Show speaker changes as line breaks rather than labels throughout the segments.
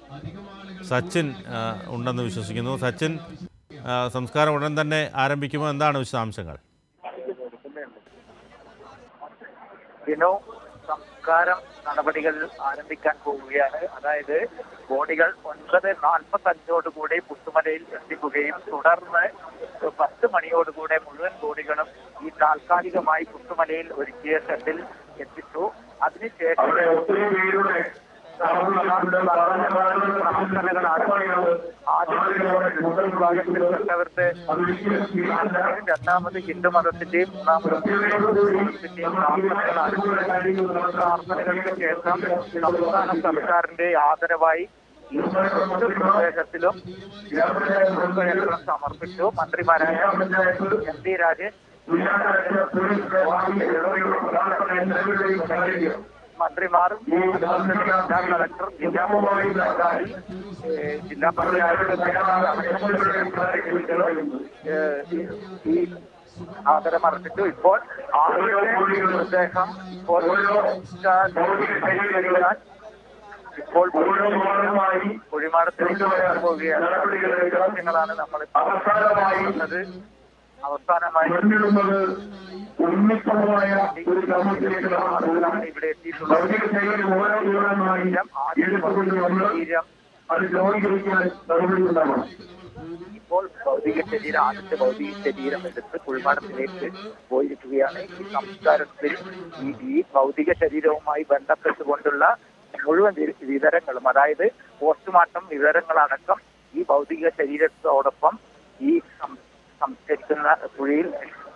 സച്ചിൻ ആ, ഉണ്ടെന്ന് വിശ്വസിക്കുന്നു സച്ചിൻ ആ, സംസ്കാരം ഉടൻ തന്നെ ആരംഭിക്കുമോ എന്താണ് വിശദാംശങ്ങൾ
ദിനോ സംസ്കാരം നടപടികൾ ആരംഭിക്കാൻ പോവുകയാണ് അതായത് ബോഡികൾ ഒൻപത് നാൽപ്പത്തി അഞ്ചോട് കൂടി പുത്തുമലയിൽ എത്തിക്കുകയും തുടർന്ന് പത്ത് മണിയോടുകൂടെ മുഴുവൻ ബോഡികളും ഈ താൽക്കാലികമായി പുത്തുമലയിൽ ഒരുക്കിയ ഷെഡിൽ എത്തിച്ചു അതിനുശേഷം വിഭാഗത്തിൽപ്പെട്ടവർക്ക് രണ്ടാമത് ഹിന്ദു മതത്തിന്റെയും മൂന്നാമത് മുസ്ലിം മതത്തിന്റെയും പ്രാർത്ഥനകൾക്ക് ശേഷം സംസ്ഥാന സർക്കാരിന്റെ ആദരവായി ഈ നിർദ്ദേശത്തിലും ഉപക്ഷണം സമർപ്പിച്ചു മന്ത്രിമാരായ എം ഡി രാജൻ മന്ത്രിമാരും അതുപോലെ തന്നെ ജില്ലാ കളക്ടർ ജില്ലാ പോലീസ് മേധാവി ഏഹ് ജില്ലാ പഞ്ചായത്ത് ഏഹ് ഈ ആദരമർപ്പിച്ചു ഇപ്പോൾ ആളുകളുടെ നിർദ്ദേശം ഇപ്പോൾ പരിഗണിക്കാൻ ഇപ്പോൾ കുഴിമാടത്തിലേക്ക് വരാൻ പോവുകയാണ് ദൃശ്യങ്ങളാണ് നമ്മൾ അവസാനമായി അവസാനമായി
ഉന്നിത്തമായ ഒരു ഗ്രാമത്തിലേക്കുള്ള
ആളുകളാണ് ഇവിടെ എത്തിയിട്ടുള്ളത്
ഭൗതിക ശരീരം ഓരോ വിവരമായി എടുത്തുകൊണ്ട് നമ്മൾ
ശരീരം
അത് ലോകീകരിക്കാൻ നടപടി ഉണ്ടാവണം
ഇപ്പോൾ ഭൗതിക ശരീരം ആദ്യത്തെ ഭൗതിക ശരീരം എടുത്ത് കുഴിമാടത്തിലേക്ക് പോയിരിക്കുകയാണ് ഈ സംസ്കാരത്തിൽ ഈ ഈ ഭൗതിക ശരീരവുമായി ബന്ധപ്പെട്ടുകൊണ്ടുള്ള മുഴുവൻ വി- വിവരങ്ങളും അതായത് പോസ്റ്റ്മോർട്ടം വിവരങ്ങളടക്കം ഈ ഭൗതിക ശരീരത്തോടൊപ്പം ഈ സം- സംസ്കരിക്കുന്ന കുഴിയിൽ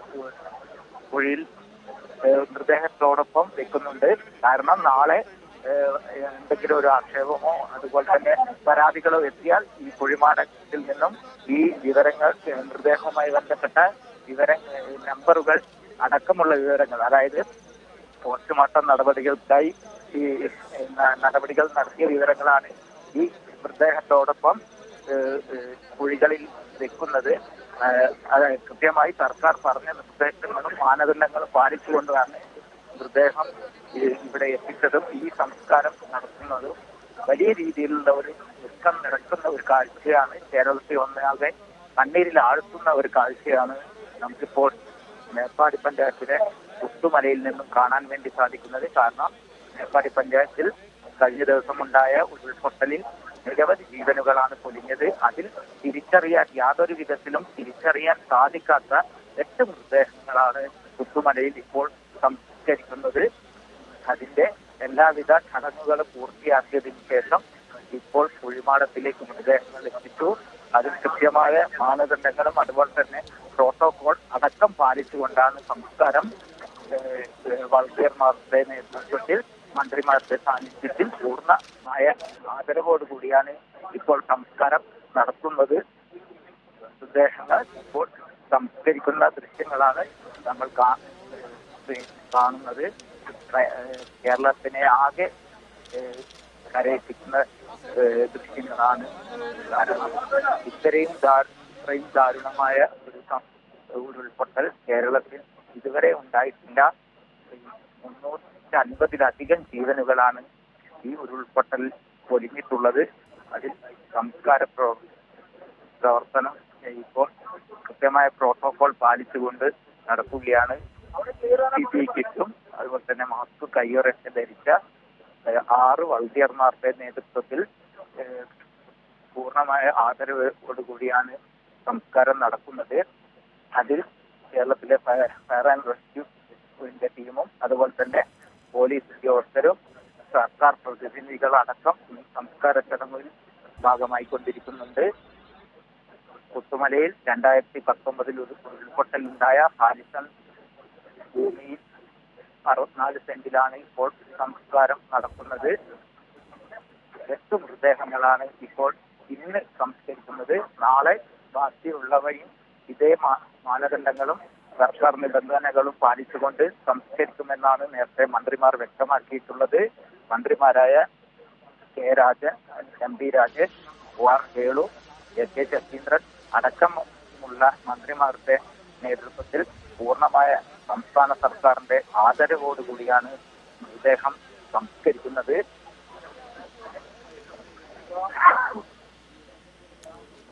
കുഴിയിൽ ഏഹ് മൃതദേഹത്തോടൊപ്പം വെക്കുന്നുണ്ട് കാരണം നാളെ ഏഹ് എന്തെങ്കിലും ഒരു ആക്ഷേപമോ അതുപോലെ തന്നെ പരാതികളോ എത്തിയാൽ ഈ കുഴിമാടത്തിൽ നിന്നും ഈ വിവരങ്ങൾ ഏഹ് മൃതദേഹവുമായി ബന്ധപ്പെട്ട വിവര ഏഹ് നമ്പറുകൾ അടക്കമുള്ള വിവരങ്ങൾ അതായത് പോസ്റ്റ്മോർട്ടം നടപടികൾക്കായി ഈ ന- നടപടികൾ നടത്തിയ വിവരങ്ങളാണ് ഈ മൃതദേഹത്തോടൊപ്പം ഏഹ്, ഏഹ്, കുഴികളിൽ വെക്കുന്നത് ഏഹ്, അത് കൃത്യമായി സർക്കാർ പറഞ്ഞ നിർദ്ദേശങ്ങളും മാനദണ്ഡങ്ങളും പാലിച്ചുകൊണ്ടാണ് മൃതദേഹം ഈ ഇവിടെ എത്തിച്ചതും ഈ സംസ്കാരം നടത്തുന്നതും വലിയ രീതിയിലുള്ള ഒരു ദുഃഖം നിറക്കുന്ന ഒരു കാഴ്ചയാണ് കേരളത്തിൽ ഒന്നാകെ കണ്ണീരിൽ ആഴ്ത്തുന്ന ഒരു കാഴ്ചയാണ് നമുക്കിപ്പോൾ മേപ്പാടി പഞ്ചായത്തിലെ പുത്തുമലയിൽ നിന്നും കാണാൻ വേണ്ടി സാധിക്കുന്നത് കാരണം മേപ്പാടി പഞ്ചായത്തിൽ കഴിഞ്ഞ ദിവസമുണ്ടായ ഉരുൾപൊട്ടലിൽ നിരവധി ജീവനുകളാണ് പൊലിഞ്ഞത് അതിൽ തിരിച്ചറിയാൻ യാതൊരു വിധത്തിലും തിരിച്ചറിയാൻ സാധിക്കാത്ത എട്ട് മൃതദേഹങ്ങളാണ് പുത്തുമലയിൽ ഇപ്പോൾ സംസ്കരിക്കുന്നത് അതിന്റെ എല്ലാവിധ ചടങ്ങുകളും പൂർത്തിയാക്കിയതിനു ശേഷം ഇപ്പോൾ കുഴിമാടത്തിലേക്ക് മൃതദേഹങ്ങൾ എത്തിച്ചു അതിൽ കൃത്യമായ മാനദണ്ഡങ്ങളും അതുപോലെ തന്നെ പ്രോട്ടോകോൾ അടക്കം പാലിച്ചുകൊണ്ടാണ് സംസ്കാരം ഏഹ്, ഏഹ്, വളണ്ടിയർമാരുടെ നേതൃത്വത്തിൽ മന്ത്രിമാരുടെ സാന്നിധ്യത്തിൽ പൂർണ്ണമായ ആദരവോടുകൂടിയാണ് ഇപ്പോൾ സംസ്കാരം നടത്തുന്നത് മൃതദേഹങ്ങൾ ഇപ്പോൾ സംസ്കരിക്കുന്ന ദൃശ്യങ്ങളാണ് നമ്മൾ കാ- ഏഹ് കാണുന്നത് പ്ര- ഏഹ് കേരളത്തിനെ ആകെ ഏഹ് കരയിപ്പിക്കുന്ന ഏഹ് ദൃശ്യങ്ങളാണ് കാരണം ഇത്രയും ദാരു- ഇത്രയും ദാരുണമായ ഒരു സം- ഉരുൾപൊട്ടൽ കേരളത്തിൽ ഇതുവരെ ഉണ്ടായിട്ടില്ല മുന്നൂറ്റി അൻപതിലധികം ജീവനുകളാണ് ഈ ഉരുൾപൊട്ടൽ പൊലിഞ്ഞിട്ടുള്ളത് അതിൽ സംസ്കാര പ്രവ- പ്രവർത്തനം ഇപ്പോൾ കൃത്യമായ പ്രോട്ടോകോൾ പാലിച്ചുകൊണ്ട് നടക്കുകയാണ് പി പി കിറ്റും അതുപോലെ തന്നെ മാസ്ക് കയ്യുറയൊക്കെ ധരിച്ച ഏഹ്, ആറ് വളണ്ടിയർമാരുടെ നേതൃത്വത്തിൽ ഏഹ്, പൂർണ്ണമായ ആദരവോടുകൂടിയാണ് സംസ്കാരം നടക്കുന്നത് അതിൽ കേരളത്തിലെ ഫയർ ഫയർ ആൻഡ് റെസ്ക്യൂവിന്റെ ടീമും അതുപോലെ തന്നെ പോലീസ് ഉദ്യോഗസ്ഥരും സർക്കാർ പ്രതിനിധികളടക്കം ഈ സംസ്കാര ചടങ്ങിൽ ഭാഗമായിക്കൊണ്ടിരിക്കുന്നുണ്ട് പുത്തുമലയിൽ രണ്ടായിരത്തി പത്തൊമ്പതിൽ ഒരു ഉരുൾപൊട്ടലുണ്ടായ ഹാരിസൺ ഭൂമിയിൽ അറുപത്തിനാല് സെന്റിലാണ് ഇപ്പോൾ സംസ്കാരം നടക്കുന്നത് എട്ട് മൃതദേഹങ്ങളാണ് ഇപ്പോൾ ഇന്ന് സംസ്കരിക്കുന്നത് നാളെ ബാക്കിയുള്ളവയും ഇതേ മാ- മാനദണ്ഡങ്ങളും സർക്കാർ നിബന്ധനകളും പാലിച്ചുകൊണ്ട് സംസ്കരിക്കുമെന്നാണ് നേരത്തെ മന്ത്രിമാർ വ്യക്തമാക്കിയിട്ടുള്ളത് മന്ത്രിമാരായ K Rajan M P Rajesh O R Kelu A K Saseendran അടക്കമുള്ള മന്ത്രിമാരുടെ നേതൃത്വത്തിൽ പൂർണ്ണമായ സംസ്ഥാന സർക്കാരിന്റെ ആദരവോടുകൂടിയാണ് മൃതദേഹം സംസ്കരിക്കുന്നത്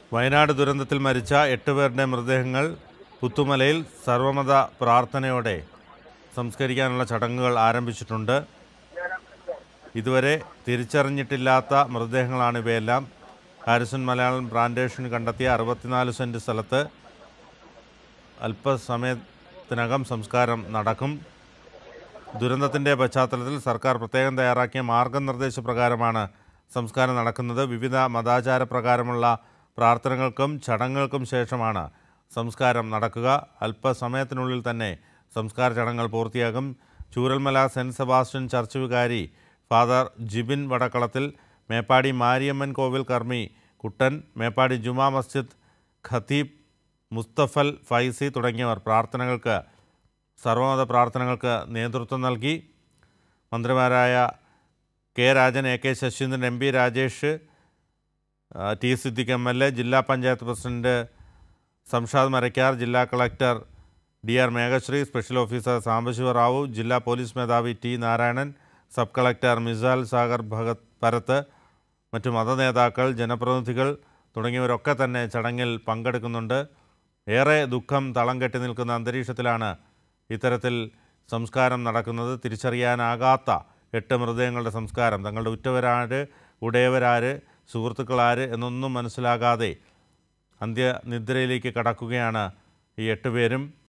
വയനാട് ദുരന്തത്തിൽ മരിച്ച എട്ട് പേരുടെ മൃതദേഹങ്ങൾ പുത്തുമലയിൽ സർവമത പ്രാർത്ഥനയോടെ സംസ്കരിക്കാനുള്ള ചടങ്ങുകൾ ആരംഭിച്ചിട്ടുണ്ട് ഇതുവരെ തിരിച്ചറിഞ്ഞിട്ടില്ലാത്ത മൃതദേഹങ്ങളാണ് ഇവയെല്ലാം ഹാരിസൺ മലയാളം ബ്രാൻഡേഷൻ കണ്ടെത്തിയ അറുപത്തിനാല് സെൻറ്റ് സ്ഥലത്ത് അല്പസമയത്തിനകം സംസ്കാരം നടക്കും ദുരന്തത്തിൻ്റെ പശ്ചാത്തലത്തിൽ സർക്കാർ പ്രത്യേകം തയ്യാറാക്കിയ മാർഗനിർദ്ദേശപ്രകാരമാണ് സംസ്കാരം നടക്കുന്നത് വിവിധ മതാചാര പ്രകാരമുള്ള പ്രാർത്ഥനകൾക്കും ചടങ്ങുകൾക്കും ശേഷമാണ് സംസ്കാരം നടക്കുക അല്പസമയത്തിനുള്ളിൽ തന്നെ സംസ്കാര ചടങ്ങുകൾ പൂർത്തിയാകും ചൂരൽമല സെൻറ്റ് സെബാസ്റ്റ്യൻ ചർച്ച് വികാരി ഫാദർ ജിബിൻ വടക്കളത്തിൽ മേപ്പാടി മാരിയമ്മൻ കോവിൽ കർമ്മി കുട്ടൻ മേപ്പാടി ജുമാ മസ്ജിദ് ഖത്തീബ് മുസ്തഫൽ ഫൈസി തുടങ്ങിയവർ പ്രാർത്ഥനകൾക്ക് സർവമത പ്രാർത്ഥനകൾക്ക് നേതൃത്വം നൽകി മന്ത്രിമാരായ K Rajan A K Saseendran M P Rajesh ആ, T Siddique M L A ജില്ലാ പഞ്ചായത്ത് പ്രസിഡന്റ് സംഷാദ് മരക്കാർ ജില്ലാ collector D R Meghashree special officer Sambasiva Rao ജില്ലാ പോലീസ് മേധാവി T Narayanan sub collector Misal Sagar Bhagat Bharat മറ്റു മതനേതാക്കൾ ജനപ്രതിനിധികൾ തുടങ്ങിയവരൊക്കെ തന്നെ ചടങ്ങിൽ പങ്കെടുക്കുന്നുണ്ട് ഏറെ ദുഃഖം തളം കെട്ടി നിൽക്കുന്ന അന്തരീക്ഷത്തിലാണ് ഇത്തരത്തിൽ സംസ്കാരം നടക്കുന്നത് തിരിച്ചറിയാനാകാത്ത എട്ട് മൃതദേഹങ്ങളുടെ സംസ്കാരം തങ്ങളുടെ ഉറ്റവരാര് ഉടയവരാര് സുഹൃത്തുക്കളാര് എന്നൊന്നും മനസ്സിലാകാതെ അന്ത്യനിദ്രയിലേക്ക് കടക്കുകയാണ് ഈ എട്ട് പേരും